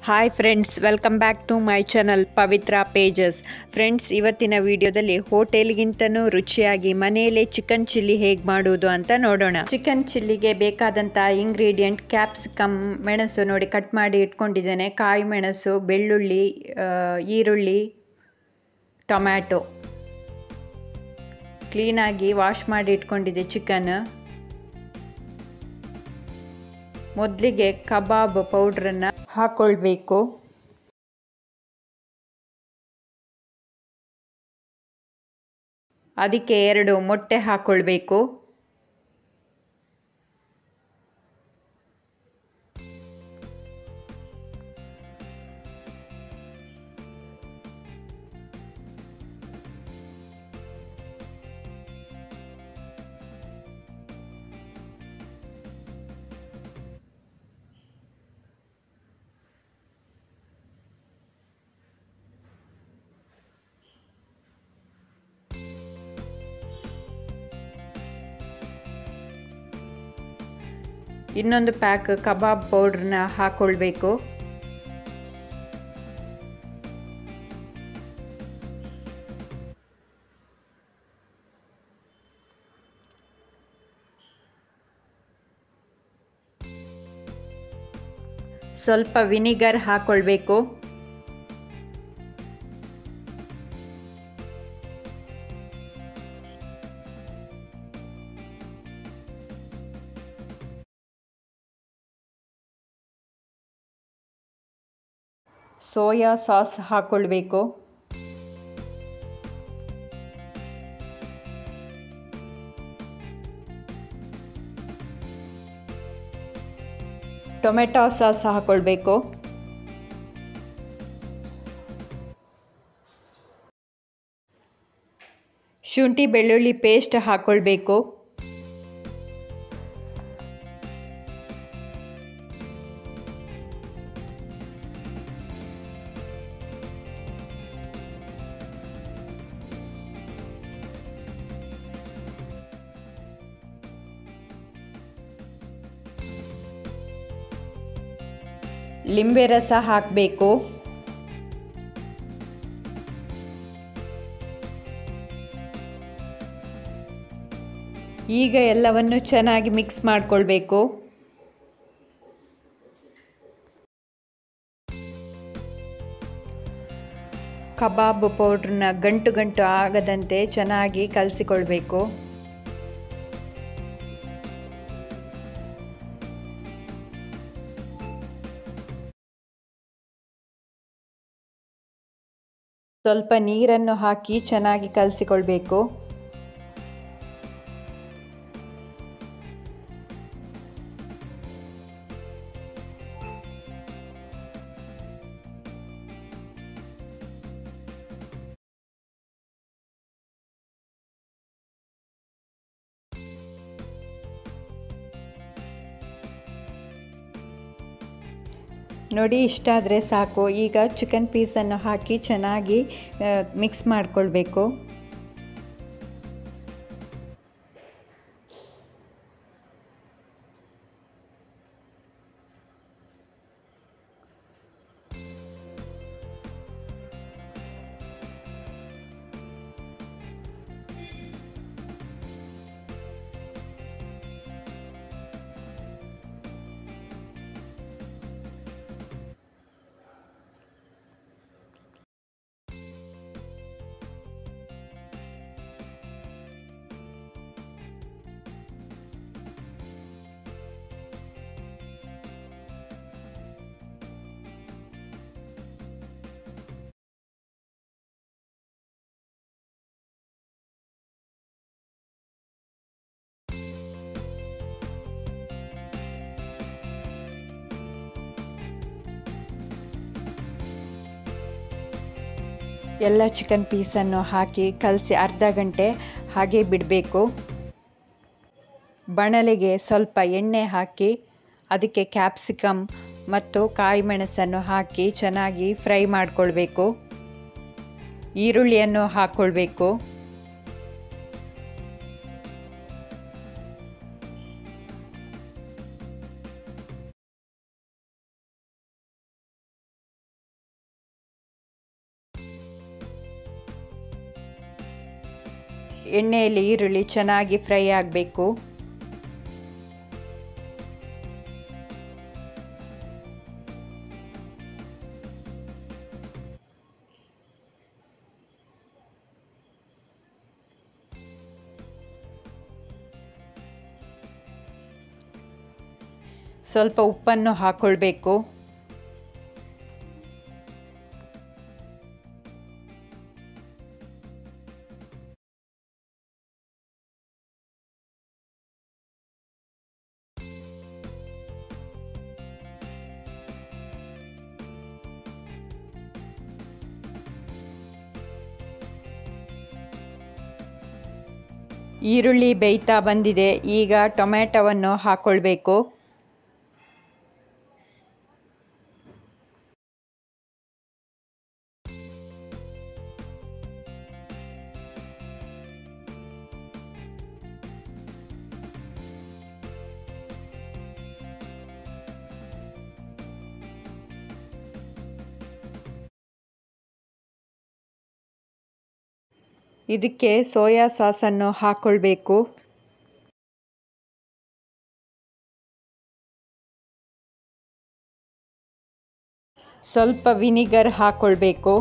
hi friends welcome back to my channel Pavithra pages friends ಇವತ್ತಿನ ವಿಡಿಯೋದಲ್ಲಿ ಹೋಟೆಲ್ಗಿಂತನೂ ರುಚಿಯಾಗಿ ಮನೆಯಲ್ಲೇ ಚಿಕನ್ ಚಿಲ್ಲಿ ಹೇಗೆ ಮಾಡೋದು ಅಂತ ನೋಡೋಣ ಚಿಕನ್ ಚಿಲ್ಲಿಗೆ ಬೇಕಾದಂಥ ಇಂಗ್ರೀಡಿಯೆಂಟ್ ಕ್ಯಾಪ್ಸಿಕಮ್ ಮೆಣಸು ನೋಡಿ ಕಟ್ ಮಾಡಿ ಇಟ್ಕೊಂಡಿದ್ದೇನೆ ಕಾಯಿ ಮೆಣಸು ಬೆಳ್ಳುಳ್ಳಿ ಆ, ಈರುಳ್ಳಿ ಟೊಮ್ಯಾಟೊ ಕ್ಲೀನಾಗಿ ವಾಶ್ ಮಾಡಿ ಇಟ್ಕೊಂಡಿದ್ದೆ ಚಿಕನ್ ಮೊದಲಿಗೆ ಕಬಾಬ್ ಪೌಡ್ರನ್ನು ಹಾಕ್ಕೊಳ್ಬೇಕು ಅದಕ್ಕೆ ಎರಡು ಮೊಟ್ಟೆ ಹಾಕ್ಕೊಳ್ಬೇಕು ಇನ್ನೊಂದು ಪ್ಯಾಕ್ ಕಬಾಬ್ ಪೌಡ್ರನ್ನ ಹಾಕ್ಕೊಳ್ಬೇಕು ಸ್ವಲ್ಪ ವಿನಿಗರ್ ಹಾಕ್ಕೊಳ್ಬೇಕು ಸೋಯಾ ಸಾಸ್ ಹಾಕ್ಕೊಳ್ಬೇಕು ಟೊಮೆಟೊ ಸಾಸ್ ಹಾಕ್ಕೊಳ್ಬೇಕು ಶುಂಠಿ ಬೆಳ್ಳುಳ್ಳಿ ಪೇಸ್ಟ್ ಹಾಕ್ಕೊಳ್ಬೇಕು ಲಿಂಬೆ ರಸ ಹಾಕಬೇಕು ಈಗ ಎಲ್ಲವನ್ನು ಚೆನ್ನಾಗಿ ಮಿಕ್ಸ್ ಮಾಡಿಕೊಳ್ಬೇಕು ಕಬಾಬ್ ಪೌಡ್ರನ್ನ ಗಂಟು ಗಂಟು ಆಗದಂತೆ ಚೆನ್ನಾಗಿ ಕಲಸಿಕೊಳ್ಬೇಕು ಸ್ವಲ್ಪ ನೀರನ್ನು ಹಾಕಿ ಚೆನ್ನಾಗಿ ಕಲಸಿಕೊಳ್ಬೇಕು ನೋಡಿ ಇಷ್ಟ ಆದರೆ ಸಾಕು ಈಗ ಚಿಕನ್ ಪೀಸನ್ನು ಹಾಕಿ ಚೆನ್ನಾಗಿ ಮಿಕ್ಸ್ ಮಾಡಿಕೊಳ್ಬೇಕು ಎಲ್ಲ ಚಿಕನ್ ಪೀಸನ್ನು ಹಾಕಿ ಕಲಸಿ ಅರ್ಧ ಗಂಟೆ ಹಾಗೆ ಬಿಡಬೇಕು ಬಣಲೆಗೆ ಸ್ವಲ್ಪ ಎಣ್ಣೆ ಹಾಕಿ ಅದಕ್ಕೆ ಕ್ಯಾಪ್ಸಿಕಮ್ ಮತ್ತು ಕಾಯಿ ಮೆಣಸನ್ನು ಹಾಕಿ ಚೆನ್ನಾಗಿ ಫ್ರೈ ಮಾಡಿಕೊಳ್ಬೇಕು ಈರುಳ್ಳಿಯನ್ನು ಹಾಕ್ಕೊಳ್ಬೇಕು ಎಣ್ಣೆಯಲ್ಲಿ ಈರುಳ್ಳಿ ಚೆನ್ನಾಗಿ ಫ್ರೈ ಆಗಬೇಕು ಸ್ವಲ್ಪ ಉಪ್ಪನ್ನು ಹಾಕ್ಕೊಳ್ಬೇಕು ಈರುಳ್ಳಿ ಬೇಯ್ತಾ ಬಂದಿದೆ ಈಗ ಟೊಮ್ಯಾಟೊವನ್ನು ಹಾಕ್ಕೊಳ್ಬೇಕು ಇದಕ್ಕೆ ಸೋಯಾ ಸಾಸನ್ನು ಹಾಕ್ಕೊಳ್ಬೇಕು ಸ್ವಲ್ಪ ವಿನಿಗರ್ ಹಾಕ್ಕೊಳ್ಬೇಕು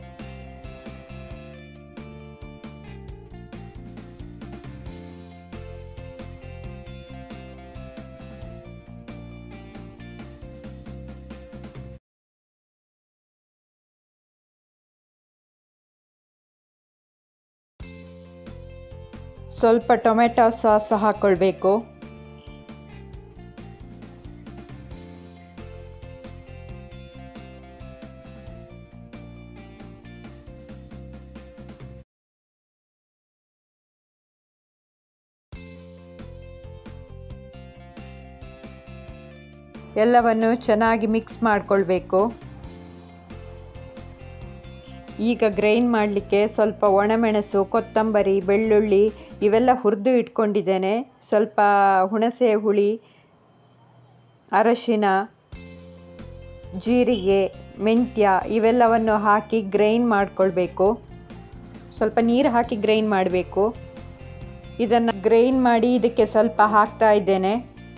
ಸ್ವಲ್ಪ ಟೊಮೆಟೊ ಸಾಸ್ ಹಾಕ್ಕೊಳ್ಬೇಕು ಎಲ್ಲವನ್ನು ಚೆನ್ನಾಗಿ ಮಿಕ್ಸ್ ಮಾಡಿಕೊಳ್ಬೇಕು ಈಗ ಗ್ರೈಂಡ್ ಮಾಡಲಿಕ್ಕೆ ಸ್ವಲ್ಪ ಒಣಮೆಣಸು ಕೊತ್ತಂಬರಿ ಬೆಳ್ಳುಳ್ಳಿ ಇವೆಲ್ಲ ಹುರಿದು ಇಟ್ಕೊಂಡಿದ್ದೇನೆ ಸ್ವಲ್ಪ ಹುಣಸೆ ಹುಳಿ ಅರಶಿನ ಜೀರಿಗೆ ಮೆಂತ್ಯ ಇವೆಲ್ಲವನ್ನು ಹಾಕಿ ಗ್ರೈಂಡ್ ಮಾಡಿಕೊಳ್ಬೇಕು ಸ್ವಲ್ಪ ನೀರು ಹಾಕಿ ಗ್ರೈಂಡ್ ಮಾಡಬೇಕು ಇದನ್ನು ಗ್ರೈಂಡ್ ಮಾಡಿ ಇದಕ್ಕೆ ಸ್ವಲ್ಪ ಹಾಕ್ತಾ ಇದ್ದೇನೆ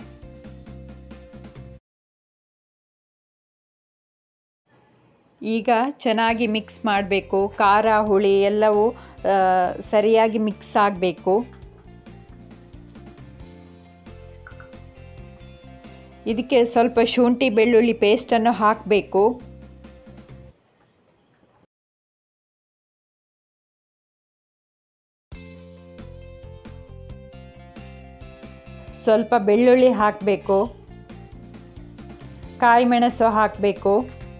ಈಗ ಚೆನ್ನಾಗಿ ಮಿಕ್ಸ್ ಮಾಡಬೇಕು ಖಾರ ಹುಳಿ ಎಲ್ಲವೂ ಸರಿಯಾಗಿ ಮಿಕ್ಸ್ ಆಗಬೇಕು ಇದಕ್ಕೆ ಸ್ವಲ್ಪ ಶುಂಠಿ ಬೆಳ್ಳುಳ್ಳಿ ಪೇಸ್ಟನ್ನು ಹಾಕಬೇಕು ಸ್ವಲ್ಪ ಬೆಳ್ಳುಳ್ಳಿ ಹಾಕಬೇಕು ಕಾಯಿ ಮೆಣಸು ಹಾಕಬೇಕು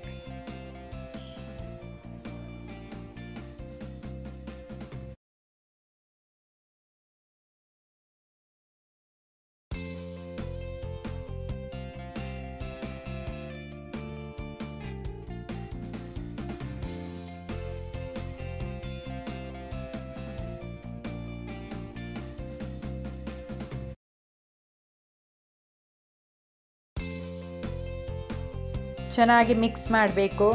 ಚೆನ್ನಾಗಿ ಮಿಕ್ಸ್ ಮಾಡಬೇಕು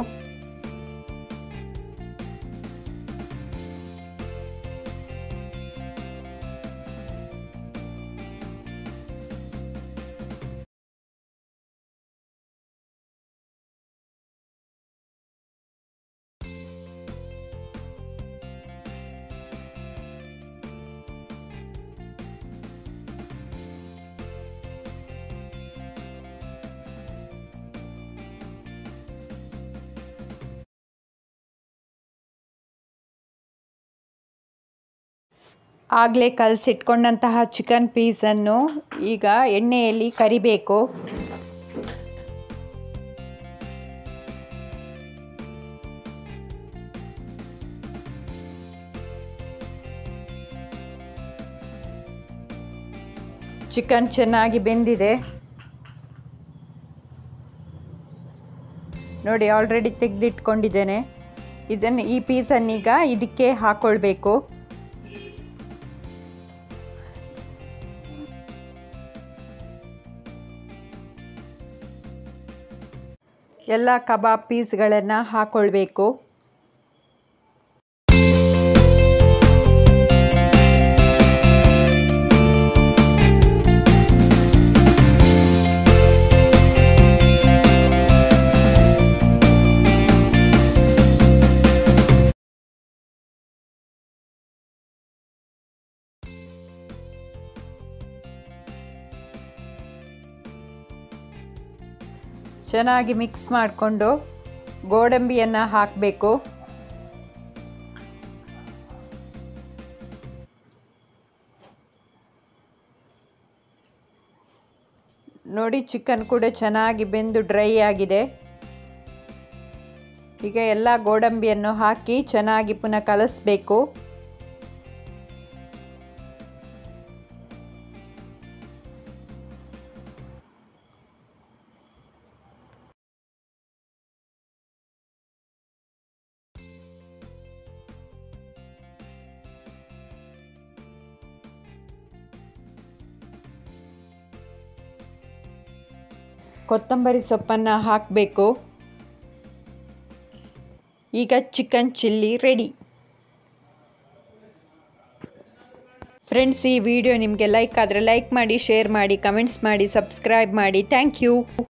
ಆಗಲೇ ಕಲಸಿಟ್ಕೊಂಡಂತಹ ಚಿಕನ್ ಪೀಸನ್ನು ಈಗ ಎಣ್ಣೆಯಲ್ಲಿ ಕರಿಬೇಕು ಚಿಕನ್ ಚೆನ್ನಾಗಿ ಬೆಂದಿದೆ ನೋಡಿ ಆಲ್ರೆಡಿ ತೆಗೆದಿಟ್ಕೊಂಡಿದ್ದೇನೆ ಇದನ್ನು ಈ ಪೀಸನ್ನೀಗ ಇದಕ್ಕೆ ಹಾಕ್ಕೊಳ್ಬೇಕು ಎಲ್ಲ ಕಬಾಬ್ ಪೀಸ್ಗಳನ್ನು ಹಾಕ್ಕೊಳ್ಬೇಕು ಚೆನ್ನಾಗಿ ಮಿಕ್ಸ್ ಮಾಡಿಕೊಂಡು ಗೋಡಂಬಿಯನ್ನು ಹಾಕಬೇಕು ನೋಡಿ ಚಿಕನ್ ಕೂಡ ಚೆನ್ನಾಗಿ ಬೆಂದು ಡ್ರೈ ಆಗಿದೆ ಈಗ ಎಲ್ಲ ಗೋಡಂಬಿಯನ್ನು ಹಾಕಿ ಚೆನ್ನಾಗಿ ಪುನಃ ಕಲಿಸ್ಬೇಕು ಕೊತ್ತಂಬರಿ ಸೊಪ್ಪನ್ನು ಹಾಕಬೇಕು ಈಗ ಚಿಕನ್ ಚಿಲ್ಲಿ ರೆಡಿ ಫ್ರೆಂಡ್ಸ್ ಈ ವಿಡಿಯೋ ನಿಮಗೆ ಲೈಕ್ ಆದರೆ ಲೈಕ್ ಮಾಡಿ ಶೇರ್ ಮಾಡಿ ಕಮೆಂಟ್ಸ್ ಮಾಡಿ ಸಬ್ಸ್ಕ್ರೈಬ್ ಮಾಡಿ ಥ್ಯಾಂಕ್ ಯು